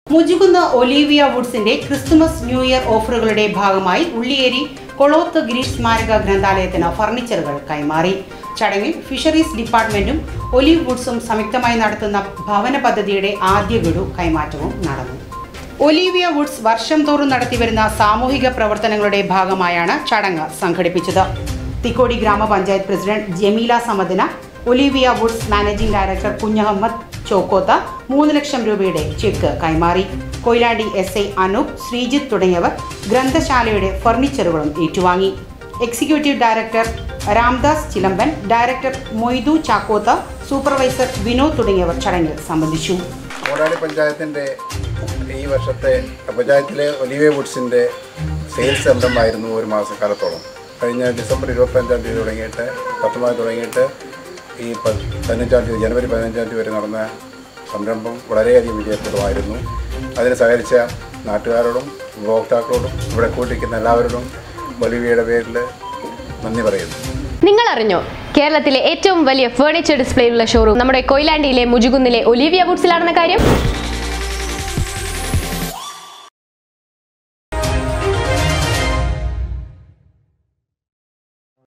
മുജുകുന്ന് Olivia വുഡ്സിന്റെ Christmas new year ഓഫറുകളുടെ ഭാഗമായി ഉള്ളിയേരി കൊളോത്ത് ഗിരീഷ് സ്മാരക ഗ്രന്ഥാലയത്തിന് ഫർണിച്ചറുകൾ കൈമാറി ചടങ്ങിൽ ഫിഷറീസ് ഡിപ്പാർട്ട്മെന്റും ഒലീവ് വുഡ്സും സംയുക്തമായി നടത്തുന്ന ഭവന പദ്ധതിയുടെ ആദ്യ ഗഡു കൈമാറ്റവും നടന്നു ഒലീവിയ വുഡ്സ് വർഷം തോറും നടത്തിവരുന്ന സാമൂഹിക പ്രവർത്തനങ്ങളുടെ ഭാഗമായാണ് ചടങ്ങ് സംഘടിപ്പിച്ചത് തിക്കോടി ഗ്രാമപഞ്ചായത്ത് പ്രസിഡന്റ് ജമീല സമദിന Olivia Woods managing director Kunhahammed Chokkotha മൂന്ന് ലക്ഷം രൂപയുടെ ചെക്ക് കൈമാറി കൊയിലാണ്ടി എസ് ഐ അനൂപ് ശ്രീജിത്ത് തുടങ്ങിയവർ ഗ്രന്ഥശാലയുടെ ഫർണിച്ചറുകളും ഏറ്റുവാങ്ങി executive director Ramdas Chilamban director Moidu Chakkotha supervisor Vinod തുടങ്ങിയവർ ചടങ്ങിൽ സംബന്ധിച്ചു കോടാടി പഞ്ചായത്തിൻ്റെ ഈ വർഷത്തെ പഞ്ചായത്തിലെ ഒലിവേ വുഡ്സിൻ്റെ സെയിൽസ് സംരംഭമായിരുന്നു ഒരു മാസക്കാലത്തോളം കഴിഞ്ഞ ഡിസംബർ ഇരുപത്തഞ്ചാം തീയതി തുടങ്ങിയിട്ട് പത്തൊമ്പത് തുടങ്ങിയിട്ട് ഈ പ- പതിനഞ്ചാം തീയതി ജനുവരി പതിനഞ്ചാം തീയതി വരെ നടന്ന സംരംഭം വളരെയധികം വിജയപ്രദമായിരുന്നു അതിന് സഹകരിച്ച നാട്ടുകാരോടും ഉപഭോക്താക്കളോടും ഇവിടെ കൂട്ടിക്കുന്ന എല്ലാവരോടും ഒലിവിയയുടെ പേരിൽ നന്ദി പറയുന്നു നിങ്ങൾ അറിഞ്ഞോ കേരളത്തിലെ ഏറ്റവും വലിയ ഫേർണിച്ചർ ഡിസ്പ്ലേയുള്ള ഷോറൂം നമ്മുടെ കൊയിലാണ്ടിയിലെ മുജുകുന്നിലെ ഒലിവിയ വുഡ്സിലാണെന്ന കാര്യം